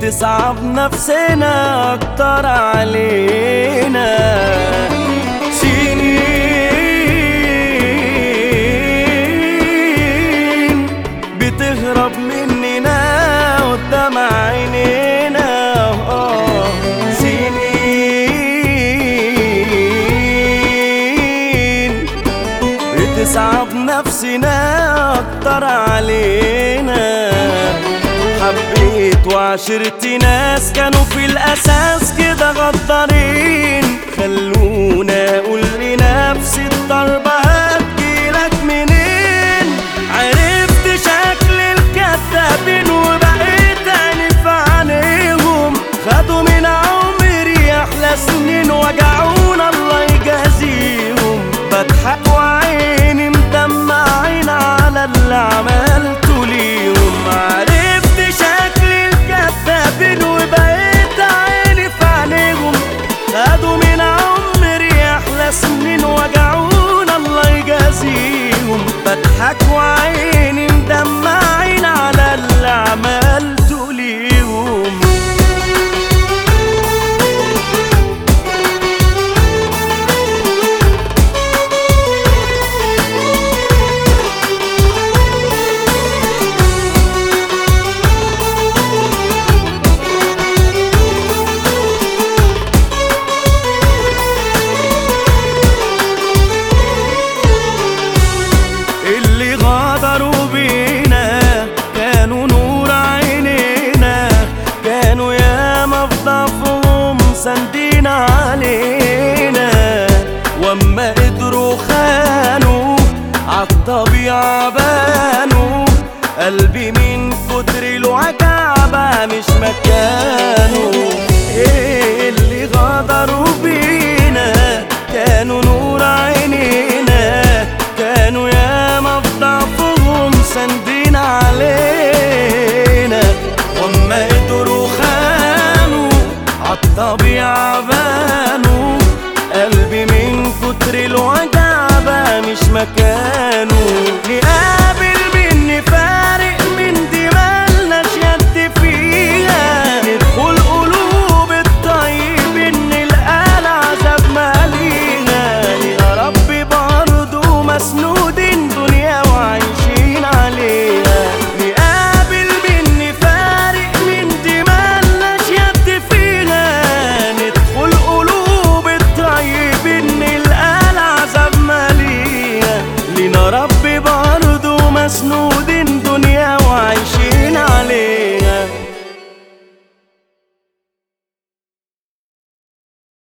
بتصعب نفسنا اكتر علينا سنين بتهرب مننا قدام عينينا آه، سنين بتصعب نفسنا اكتر علينا حبيت وعشرت ناس كانوا في الاساس كده غدارين خلونا اقول لنفسي الضربة هتجيلك منين عرفت شكل الكذابين وبقيت انف عينيهم خدوا من عمري احلى سنين وجعونا الله يجازيهم بضحك وعيني مدمعين على اللي عملته ليهم عرفت شكل الكذابين وبقيت عيني في عينيهم خدوا من عمري احلى سنين وجعونا الله يجازيهم بضحك وعيني مدمعين على اللي عملته ليهم اللي غدروا بينا كانوا نور عينينا كانوا ياما في ضعفهم ساندين علينا واما قدروا خانوا عالطبيعة بانوا قلبي من كتر الوجع بقى مش مكانه إيه اللي غدروا بينا كانوا نور عينينا